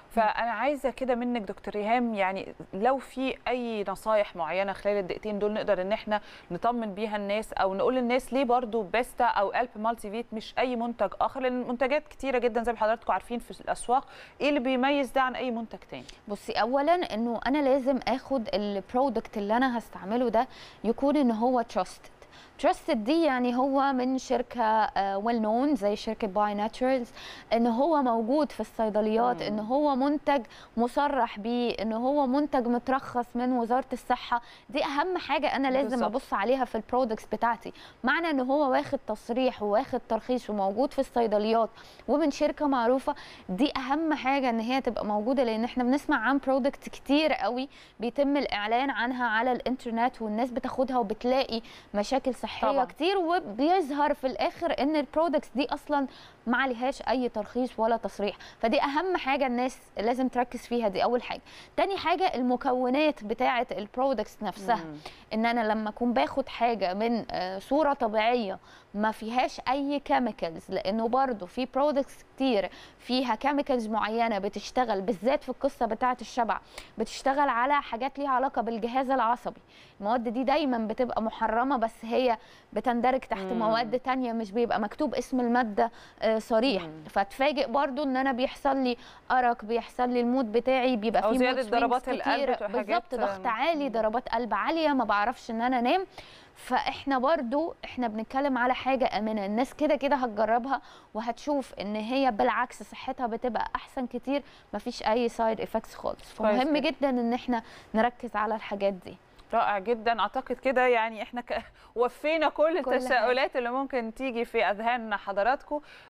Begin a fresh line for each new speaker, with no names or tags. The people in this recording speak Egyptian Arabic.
فانا عايزه كده منك دكتور ريهام يعني لو في اي نصايح معينه خلال الدقيقتين دول نقدر ان احنا نطمن بيها الناس او نقول للناس ليه برضو بيستا او الب مالتي فيت مش اي منتج اخر لان المنتجات كتيره جدا زي ما حضراتكم عارفين في الاسواق ايه اللي بيميز ده عن اي منتج تاني
بصي اولا انه انا لازم اخد البرودكت اللي انا هستعمله ده يكون ان هو تراستد تراستد دي يعني هو من شركه ويل نون زي شركه باي ناتشرالز ان هو موجود في الصيدليات ان هو منتج مصرح بيه ان هو منتج مترخص من وزاره الصحه دي اهم حاجه انا لازم
بالظبط.
ابص عليها في البرودكتس بتاعتي معنى ان هو واخد تصريح وواخد ترخيص وموجود في الصيدليات ومن شركه معروفه دي اهم حاجه ان هي تبقى موجوده لان احنا بنسمع عن برودكت كتير قوي بيتم الاعلان عنها على الانترنت والناس بتاخدها وبتلاقي مشاكل صحيه
طبعاً.
كتير وبيظهر في الاخر ان البرودكتس دي اصلا ما عليهاش اي ترخيص ولا تصريح فدي اهم حاجه الناس لازم تركز فيها دي اول حاجه تاني حاجه المكونات بتاعه البرودكتس نفسها
مم.
ان انا لما اكون باخد حاجه من آه، صوره طبيعيه ما فيهاش اي كيميكالز لانه برضو في برودكتس كتير فيها كيميكالز معينه بتشتغل بالذات في القصه بتاعه الشبع بتشتغل على حاجات ليها علاقه بالجهاز العصبي المواد دي دايما بتبقى محرمه بس هي بتندرج تحت
مم.
مواد تانية مش بيبقى مكتوب اسم الماده آه، صريح
مم.
فتفاجئ برضو ان انا بيحصل لي ارق بيحصل لي المود بتاعي بيبقى
أو
فيه
زيادة
mood swings
ضربات القلب
كتير.
وحاجات-
بالظبط ضغط عالي
مم.
ضربات قلب عاليه ما بعرفش ان انا انام فاحنا برضو احنا بنتكلم على حاجه امنه الناس كده كده هتجربها وهتشوف ان هي بالعكس صحتها بتبقى احسن كتير مفيش اي سايد افكتس خالص
كويس
فمهم
جدا.
جدا ان احنا نركز على الحاجات دي
رائع جدا اعتقد كده يعني احنا ك... وفينا كل
كل
التساؤلات اللي ممكن تيجي في اذهان حضراتكم